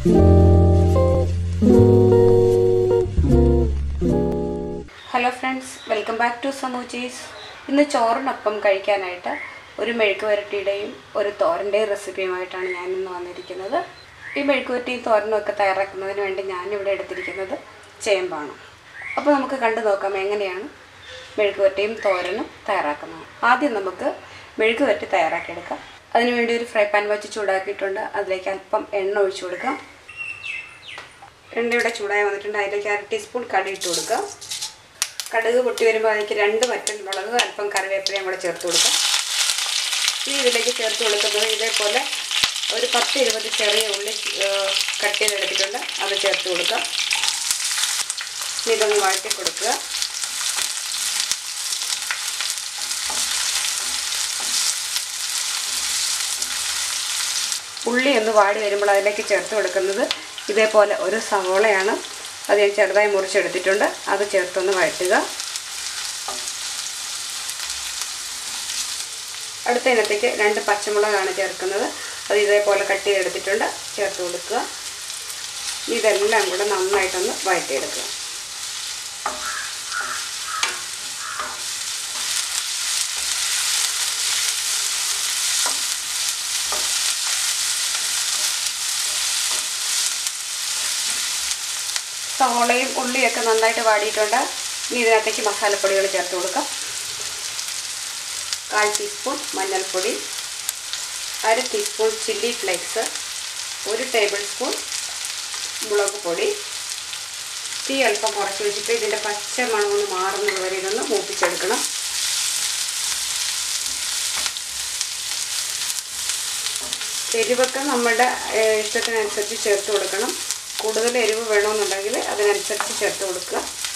hello friends welcome back to സമൂച്ചീസ് ഇന്ന് ചോറിനൊപ്പം കഴിക്കാനായിട്ട് ഒരു മെഴുക്ക് വരട്ടിയുടെയും ഒരു തോരൻ്റെയും റെസിപ്പിയുമായിട്ടാണ് ഞാൻ ഇന്ന് വന്നിരിക്കുന്നത് ഈ മെഴുക്ക് വരട്ടിയും തോരനും ഒക്കെ തയ്യാറാക്കുന്നതിന് വേണ്ടി ഞാനിവിടെ എടുത്തിരിക്കുന്നത് ചേമ്പാണ് അപ്പോൾ നമുക്ക് കണ്ടു നോക്കാം എങ്ങനെയാണ് മെഴുക്ക് വരട്ടിയും തോരനും തയ്യാറാക്കുന്നത് ആദ്യം നമുക്ക് മെഴുക്ക് വരട്ടി തയ്യാറാക്കിയെടുക്കാം അതിനുവേണ്ടി ഒരു ഫ്രൈ പാൻ വെച്ച് ചൂടാക്കിയിട്ടുണ്ട് അതിലേക്ക് അല്പം എണ്ണ ഒഴിച്ചു കൊടുക്കാം എണ്ണ ഇവിടെ ചൂടായി വന്നിട്ടുണ്ട് അതിലേക്ക് അര ടീസ്പൂൺ കടുക് ഇട്ട് കൊടുക്കുക കടുക് പൊട്ടി വരുമ്പോൾ അതിലേക്ക് രണ്ട് വറ്റൽ മുളക് അല്പം കറിവേപ്പിലയും കൂടെ ചേർത്ത് കൊടുക്കാം ഇനി ഇതിലേക്ക് ചേർത്ത് കൊടുക്കുന്നത് ഇതേപോലെ ഒരു പത്ത് ഇരുപത് ചെറിയ ഉള്ളി കട്ട് ചെയ്തെടുത്തിട്ടുണ്ട് അത് ചേർത്ത് കൊടുക്കാം ഇനി ഇതൊന്ന് വഴറ്റി കൊടുക്കുക ഉള്ളി ഒന്ന് വാടി വരുമ്പോൾ അതിലേക്ക് ചേർത്ത് കൊടുക്കുന്നത് ഇതേപോലെ ഒരു സവോളയാണ് അത് ഞാൻ ചെറുതായി മുറിച്ചെടുത്തിട്ടുണ്ട് അത് ചേർത്തൊന്ന് വഴറ്റുക അടുത്ത ഇനത്തേക്ക് രണ്ട് പച്ചമുളകാണ് ചേർക്കുന്നത് അത് ഇതേപോലെ കട്ട് ചെയ്തെടുത്തിട്ടുണ്ട് ചേർത്ത് കൊടുക്കുക ഇതെല്ലാം കൂടെ നന്നായിട്ടൊന്ന് വഴറ്റിയെടുക്കുക സവോളയും ഉള്ളിയൊക്കെ നന്നായിട്ട് വാടിയിട്ടുണ്ട് ഇനി ഇതിനകത്തേക്ക് മസാലപ്പൊടികൾ ചേർത്ത് കൊടുക്കാം കാൽ ടീസ്പൂൺ മഞ്ഞൾപ്പൊടി അര ടീസ്പൂൺ ചില്ലി ഫ്ലേക്സ് ഒരു ടേബിൾ സ്പൂൺ മുളക് പൊടി തീ അല്പം കുറച്ച് വെച്ചിട്ട് ഇതിൻ്റെ പച്ച മണമൊന്ന് മാറുന്നത് വരെ ഇതൊന്ന് മൂപ്പിച്ചെടുക്കണം എരിവൊക്കെ നമ്മുടെ ഇഷ്ടത്തിനനുസരിച്ച് ചേർത്ത് കൊടുക്കണം കൂടുതൽ എരിവ് വേണമെന്നുണ്ടെങ്കിൽ അതിനനുസരിച്ച് ചേർത്ത് കൊടുക്കുക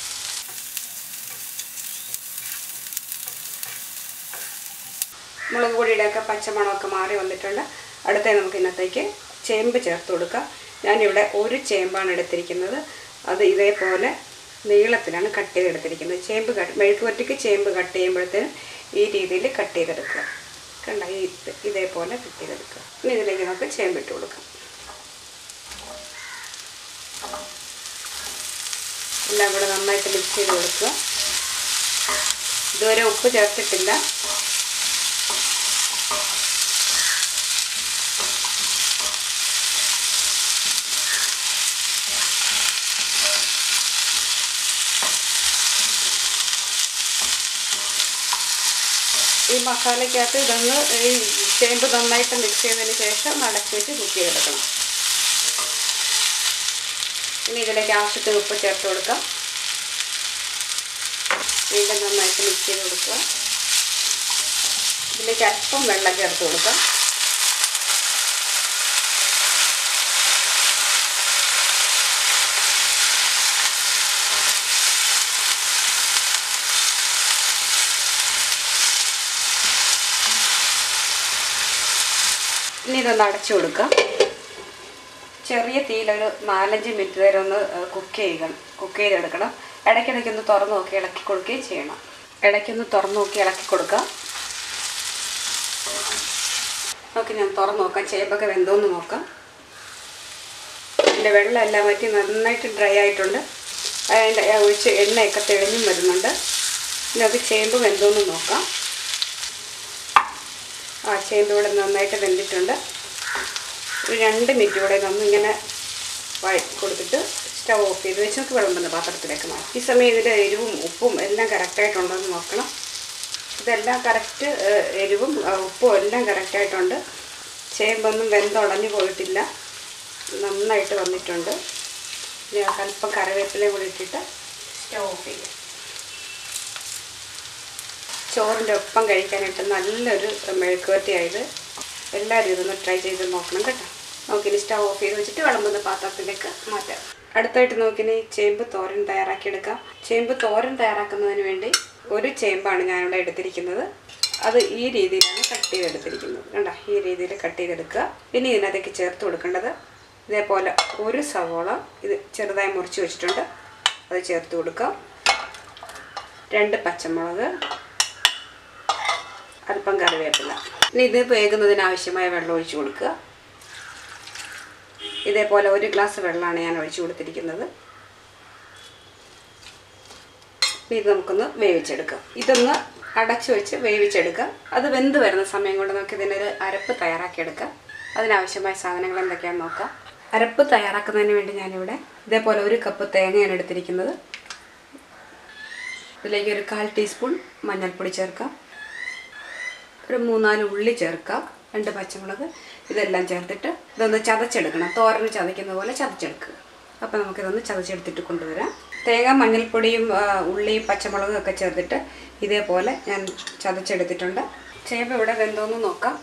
മുളക് പൊടിയുടെയൊക്കെ പച്ചമണമൊക്കെ മാറി വന്നിട്ടുണ്ട് അടുത്ത നമുക്ക് ഇന്നത്തേക്ക് ചേമ്പ് ചേർത്ത് കൊടുക്കുക ഞാനിവിടെ ഒരു ചേമ്പാണ് എടുത്തിരിക്കുന്നത് അത് ഇതേപോലെ നീളത്തിലാണ് കട്ട് ചെയ്തെടുത്തിരിക്കുന്നത് ചേമ്പ് കട്ട് മെഴുക്കുവരട്ടിക്ക് ചേമ്പ് കട്ട് ചെയ്യുമ്പോഴത്തേനും ഈ രീതിയിൽ കട്ട് ചെയ്തെടുക്കുക കണ്ട ഈ ഇതേപോലെ കട്ട് ചെയ്തെടുക്കുക ഇനി ഇതിലേക്ക് നമുക്ക് ചേമ്പിട്ട് കൊടുക്കാം എല്ലാം കൂടെ നന്നായിട്ട് മിക്സ് ചെയ്ത് കൊടുക്കുക ഇതുവരെ ഉപ്പ് ചേർത്തിട്ടില്ല ഈ മസാലയ്ക്കകത്ത് ഇതൊന്ന് ഈ ചേമ്പ് നന്നായിട്ട് മിക്സ് ചെയ്തതിന് ശേഷം അടച്ച് വെച്ച് കുക്ക് ചെയ്തെടുക്കണം ഇനി ഇതിലേക്ക് ആവശ്യത്തിന് ഉപ്പ് ചേർത്ത് കൊടുക്കാം വീണ്ടും നന്നായിട്ട് മിക്സ് ചെയ്ത് കൊടുക്കുക ഇതിലേക്ക് അല്പം വെള്ളം ചേർത്ത് കൊടുക്കാം ഇനി ഇതൊന്ന് അടച്ചു കൊടുക്കാം ചെറിയ തീയിലൊരു നാലഞ്ച് മിനിറ്റ് നേരം ഒന്ന് കുക്ക് ചെയ്യണം കുക്ക് ചെയ്തെടുക്കണം ഇടയ്ക്കിടയ്ക്ക് ഒന്ന് തുറന്ന് നോക്കി ഇളക്കി കൊടുക്കുകയും ചെയ്യണം ഇടയ്ക്കൊന്ന് തുറന്ന് നോക്കി ഇളക്കി കൊടുക്കാം നോക്കി ഞാൻ തുറന്ന് നോക്കാം ചേമ്പൊക്കെ വെന്തോന്ന് നോക്കാം അതിൻ്റെ വെള്ളം എല്ലാം വറ്റി നന്നായിട്ട് ഡ്രൈ ആയിട്ടുണ്ട് അതിൻ്റെ ഒഴിച്ച് എണ്ണയൊക്കെ തെളിഞ്ഞും വരുന്നുണ്ട് നമുക്ക് ചേമ്പ് വെന്തോന്ന് നോക്കാം ആ ചേമ്പ് ഇവിടെ നന്നായിട്ട് വെന്തിട്ടുണ്ട് ഒരു രണ്ട് മിനിറ്റ് കൂടെ ഇങ്ങനെ വഴറ്റി കൊടുത്തിട്ട് സ്റ്റവ് ഓഫ് ചെയ്ത് വെച്ച് നമുക്ക് വിളമ്പുന്ന പാത്രത്തിലേക്ക് മാറ്റാം ഈ സമയം ഇതിൻ്റെ എരിവും ഉപ്പും എല്ലാം കറക്റ്റായിട്ടുണ്ടോ എന്ന് നോക്കണം ഇതെല്ലാം കറക്റ്റ് എരിവും ഉപ്പും എല്ലാം കറക്റ്റായിട്ടുണ്ട് ചേമ്പൊന്നും വെന്തുടഞ്ഞു പോയിട്ടില്ല നന്നായിട്ട് വന്നിട്ടുണ്ട് ഇനി അല്പം കറിവേപ്പിലയും കൂടി ഇട്ടിട്ട് സ്റ്റവ് ഓഫ് ചെയ്യാം ചോറിൻ്റെ ഒപ്പം കഴിക്കാനായിട്ട് നല്ലൊരു മെഴുക്കുവരട്ടിയായത് എല്ലാവരും ഇതൊന്ന് ട്രൈ ചെയ്ത് നോക്കണം കേട്ടോ നോക്കിനി സ്റ്റവ് ഓഫ് ചെയ്ത് വെച്ചിട്ട് വിളമ്പുന്ന പാത്രത്തിലേക്ക് മാറ്റാം അടുത്തായിട്ട് നോക്കിനി ചേമ്പ് തോരൻ തയ്യാറാക്കിയെടുക്കാം ചേമ്പ് തോരൻ തയ്യാറാക്കുന്നതിന് വേണ്ടി ഒരു ചേമ്പാണ് ഞാനിവിടെ എടുത്തിരിക്കുന്നത് അത് ഈ രീതിയിലാണ് കട്ട് ചെയ്തെടുത്തിരിക്കുന്നത് കണ്ട ഈ രീതിയിൽ കട്ട് ചെയ്തെടുക്കുക പിന്നെ ഇതിനകത്തേക്ക് ചേർത്ത് കൊടുക്കേണ്ടത് ഇതേപോലെ ഒരു സവോള ഇത് ചെറുതായി മുറിച്ച് വെച്ചിട്ടുണ്ട് അത് ചേർത്ത് കൊടുക്കാം രണ്ട് പച്ചമുളക് അല്പം കറിവേപ്പില ഇനി ഇത് വേകുന്നതിന് ആവശ്യമായ വെള്ളം ഒഴിച്ച് കൊടുക്കുക ഇതേപോലെ ഒരു ഗ്ലാസ് വെള്ളമാണ് ഞാൻ ഒഴിച്ചു കൊടുത്തിരിക്കുന്നത് ഇനി ഇത് നമുക്കൊന്ന് വേവിച്ചെടുക്കാം ഇതൊന്ന് അടച്ചു വെച്ച് വേവിച്ചെടുക്കാം അത് വെന്ത് വരുന്ന സമയം കൊണ്ട് നമുക്ക് ഇതിനൊരു അരപ്പ് തയ്യാറാക്കിയെടുക്കാം അതിനാവശ്യമായ സാധനങ്ങൾ എന്തൊക്കെയാണെന്ന് നോക്കാം അരപ്പ് തയ്യാറാക്കുന്നതിന് വേണ്ടി ഞാനിവിടെ ഇതേപോലെ ഒരു കപ്പ് തേങ്ങയാണ് എടുത്തിരിക്കുന്നത് ഇതിലേക്ക് ഒരു കാൽ ടീസ്പൂൺ മഞ്ഞൾപ്പൊടി ചേർക്കാം ഒരു മൂന്നാല് ഉള്ളി ചേർക്കാം രണ്ട് പച്ചമുളക് ഇതെല്ലാം ചേർത്തിട്ട് ഇതൊന്ന് ചതച്ചെടുക്കണം തോരന് ചതയ്ക്കുന്ന പോലെ ചതച്ചെടുക്കുക അപ്പോൾ നമുക്കിതൊന്ന് ചതച്ചെടുത്തിട്ട് കൊണ്ടുവരാം തേങ്ങ മഞ്ഞൾപ്പൊടിയും ആ, ഉള്ളിയും പച്ചമുളകും ഒക്കെ ചേർത്തിട്ട് ഇതേപോലെ ഞാൻ ചതച്ചെടുത്തിട്ടുണ്ട് ചേമ്പ് ഇവിടെ വെന്തോന്ന് നോക്കാം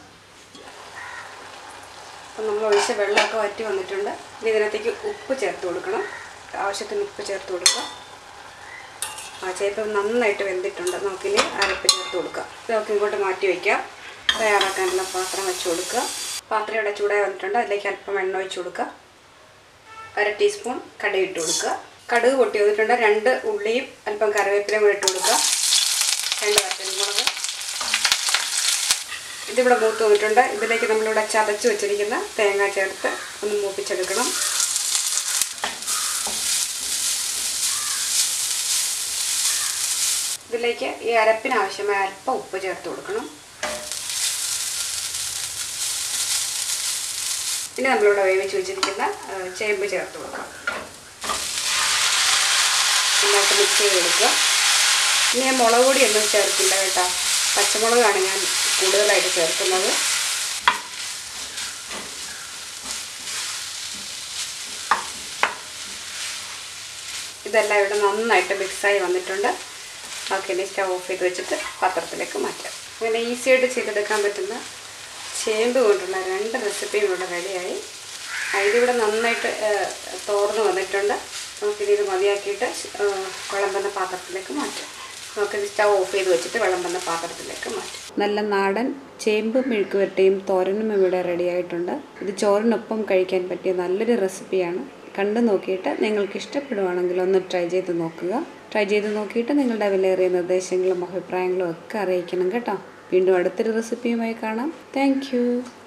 അപ്പം നമ്മൾ ഒഴിച്ച വെള്ളമൊക്കെ വറ്റി വന്നിട്ടുണ്ട് ഇനി ഇതിനകത്തേക്ക് ഉപ്പ് ചേർത്ത് കൊടുക്കണം ആവശ്യത്തിന് ഉപ്പ് ചേർത്ത് കൊടുക്കാം ആ ചേപ്പ് നന്നായിട്ട് വെന്തിട്ടുണ്ട് നമുക്കിനി അരപ്പ് ചേർത്ത് കൊടുക്കാം ഇത് നമുക്ക് ഇങ്ങോട്ട് മാറ്റി വയ്ക്കാം തയ്യാറാക്കാനുള്ള പാത്രം വെച്ച് കൊടുക്കുക പാത്രം ഇവിടെ ചൂടായി വന്നിട്ടുണ്ട് അതിലേക്ക് അല്പം എണ്ണ ഒഴിച്ച് കൊടുക്കുക അര ടീസ്പൂൺ കടുക് ഇട്ട് കൊടുക്കുക കടുക് പൊട്ടി വന്നിട്ടുണ്ട് രണ്ട് ഉള്ളിയും അല്പം കറിവേപ്പിലയും കൂടി ഇട്ട് കൊടുക്കുക രണ്ട് വറ്റൽമുളക് ഇതിവിടെ മൂത്ത് വന്നിട്ടുണ്ട് ഇതിലേക്ക് നമ്മളിവിടെ ചതച്ച് വെച്ചിരിക്കുന്ന തേങ്ങ ചേർത്ത് ഒന്ന് മൂപ്പിച്ചെടുക്കണം ഇതിലേക്ക് ഈ അരപ്പിന് ആവശ്യമായ അല്പം ഉപ്പ് ചേർത്ത് കൊടുക്കണം പിന്നെ നമ്മളിവിടെ വേവിച്ച് വെച്ചിരിക്കുന്ന ആ, ചേമ്പ് ചേർത്ത് കൊടുക്കാം നന്നായിട്ട് മിക്സ് ചെയ്ത് കൊടുക്കുക ഇനി ഞാൻ മുളക് പൊടി ഒന്നും ചേർക്കില്ല കേട്ടോ പച്ചമുളകാണ് ഞാൻ കൂടുതലായിട്ട് ചേർക്കുന്നത് ഇതെല്ലാം ഇവിടെ നന്നായിട്ട് മിക്സായി വന്നിട്ടുണ്ട് ഓക്കെ ഇനി സ്റ്റവ് ഓഫ് ചെയ്ത് വെച്ചിട്ട് പാത്രത്തിലേക്ക് മാറ്റാം അങ്ങനെ ഈസി ആയിട്ട് ചെയ്തെടുക്കാൻ പറ്റുന്ന ചേമ്പ് കൊണ്ടുള്ള രണ്ട് റെസിപ്പിയും ഇവിടെ റെഡിയായി ഇതിവിടെ നന്നായിട്ട് ഏഹ്, തോർന്ന് വന്നിട്ടുണ്ട് നമുക്കിനി ഇത് മതിയാക്കിയിട്ട് ഏഹ്, വിളമ്പുന്ന പാത്രത്തിലേക്ക് മാറ്റാം നമുക്കിത് സ്റ്റവ് ഓഫ് ചെയ്ത് വെച്ചിട്ട് വിളമ്പുന്ന പാത്രത്തിലേക്ക് മാറ്റാം നല്ല നാടൻ ചേമ്പ് മെഴുക്ക് വരട്ടിയും തോരനും ഇവിടെ റെഡി ആയിട്ടുണ്ട് ഇത് ചോറിനൊപ്പം കഴിക്കാൻ പറ്റിയ നല്ലൊരു റെസിപ്പിയാണ് കണ്ടു നോക്കിയിട്ട് നിങ്ങൾക്ക് ഇഷ്ടപ്പെടുവാണെങ്കിൽ ഒന്ന് ട്രൈ ചെയ്ത് നോക്കുക ട്രൈ ചെയ്ത് നോക്കിയിട്ട് നിങ്ങളുടെ വിലയേറിയ നിർദ്ദേശങ്ങളും അഭിപ്രായങ്ങളും ഒക്കെ അറിയിക്കണം കേട്ടോ വീണ്ടും അടുത്തൊരു റെസിപ്പിയുമായി കാണാം താങ്ക്